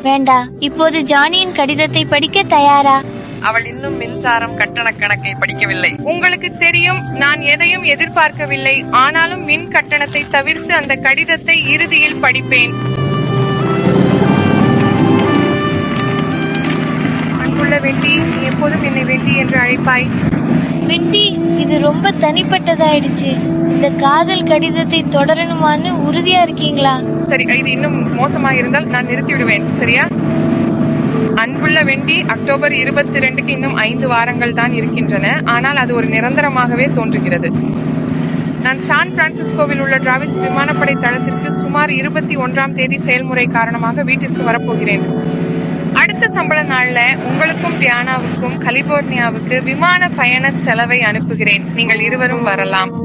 வேண்டா இப்போது ஜானியின் கடிதத்தை படிக்க தயாரா அவள் இன்னும் மின்சாரம் கட்டண கணக்கை படிக்கவில்லை உங்களுக்கு தெரியும் நான் எதையும் எதிர்பார்க்கவில்லை ஆனாலும் மின் கட்டணத்தை தவிர்த்து அந்த கடிதத்தை இறுதியில் படிப்பேன் அன்புள்ள வெண்டி நீ எப்போதும் என்னை வெண்டி என்று அழைப்பாய் விண்டி இது ரொம்ப தனிப்பட்டதாயிடுச்சு இந்த காதல் கடிதத்தை தொடரணுமான்னு உறுதியா இருக்கீங்களா சரி இது இன்னும் மோசமாக இருந்தால் நான் நிறுத்தி விடுவேன் சரியா அன்புள்ள வெண்டி அக்டோபர் இருபத்தி ரெண்டுக்கு இன்னும் ஐந்து வாரங்கள் தான் இருக்கின்றன ஆனால் அது ஒரு நிரந்தரமாகவே தோன்றுகிறது நான் சான் பிரான்சிஸ்கோவில் உள்ள டிராவிஸ் விமானப்படை தளத்திற்கு சுமார் இருபத்தி ஒன்றாம் தேதி செயல்முறை காரணமாக வீட்டிற்கு வரப்போகிறேன் அடுத்த சம்பள நாள்ல உங்களுக்கும் டியானாவுக்கும் கலிபோர்னியாவுக்கு விமான பயண செலவை அனுப்புகிறேன் நீங்கள் இருவரும் வரலாம்